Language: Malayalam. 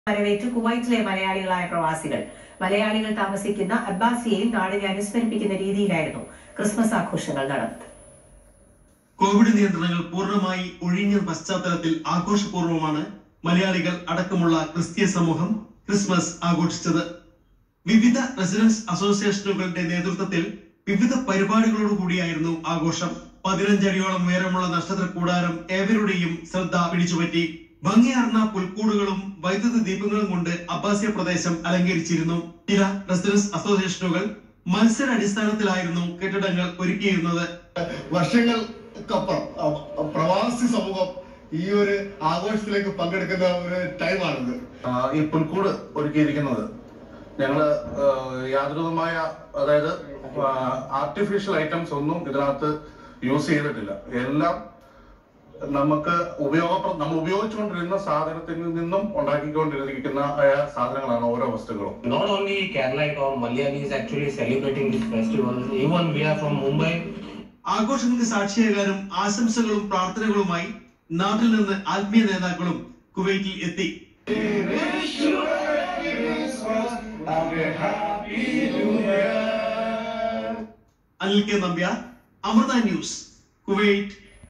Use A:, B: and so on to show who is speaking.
A: വരവേറ്റ് കുവൈറ്റിലെ മലയാളികളായ പ്രവാസികൾ മലയാളികൾ താമസിക്കുന്ന അബ്ബാസിയയിൽ നാടിനെ അനുസ്മരിപ്പിക്കുന്ന രീതിയിലായിരുന്നു ക്രിസ്മസ് ആഘോഷങ്ങൾ നടന്നത്
B: കോവിഡ് നിയന്ത്രണങ്ങൾ പൂർണ്ണമായി ഒഴിഞ്ഞ പശ്ചാത്തലത്തിൽ ആഘോഷപൂർവ്വമാണ് മലയാളികൾ അടക്കമുള്ള ക്രിസ്തീയ സമൂഹം ക്രിസ്മസ് ആഘോഷിച്ചത് വിവിധ റെസിഡൻസ് അസോസിയേഷനുകളുടെ നേതൃത്വത്തിൽ വിവിധ പരിപാടികളോടുകൂടിയായിരുന്നു ആഘോഷം പതിനഞ്ചടിയോളം ഉയരമുള്ള നക്ഷത്ര കൂടാരം ഏവരുടെയും ശ്രദ്ധ പിടിച്ചുപറ്റി ഭംഗിയാർന്ന പുൽക്കൂടുകളും വൈദ്യുത ദീപങ്ങളും കൊണ്ട് അബ്ബാസിയ പ്രദേശം അലങ്കരിച്ചിരുന്നു ചില റെസിഡൻസ് അസോസിയേഷനുകൾ മത്സര അടിസ്ഥാനത്തിലായിരുന്നു കെട്ടിടങ്ങൾ ഒരുക്കിയിരുന്നത്
C: വർഷങ്ങൾക്കപ്പുറം അ- പ്രവാസി സമൂഹം ഈ ഒരു ആഘോഷത്തിലേക്ക് പങ്കെടുക്കുന്ന ഒരു ടൈമാണിത്
D: ആ, ഈ പുൽക്കൂട് ഒരുക്കിയിരിക്കുന്നത് ഞങ്ങള് ആ, യാതൊരുവിധമായ അതായത് ആർട്ടിഫിഷ്യൽ ഐറ്റംസ് ഒന്നും ഇതിനകത്ത് യൂസ് ചെയ്തിട്ടില്ല എല്ലാം നമുക്ക് ഉപയോഗപ്ര നമ്മൾ ഉപയോഗിച്ചുകൊണ്ടിരുന്ന സാധനത്തിൽ നിന്നും ഉണ്ടാക്കിക്കൊണ്ടിരിക്കുന്ന ആയ സാധനങ്ങളാണ് ഓരോ വസ്തുക്കളും
E: Not only Keralite or Malayalis actually celebrating this festival, even we are from Mumbai.
B: ആഘോഷങ്ങൾക്ക് സാക്ഷിയാകാനും ആശംസകളും പ്രാർത്ഥനകളുമായി നാട്ടിൽ നിന്ന് ആത്മീയ നേതാക്കളും കുവൈറ്റിൽ എത്തി Anil K Nambiar Amrita news Kuwait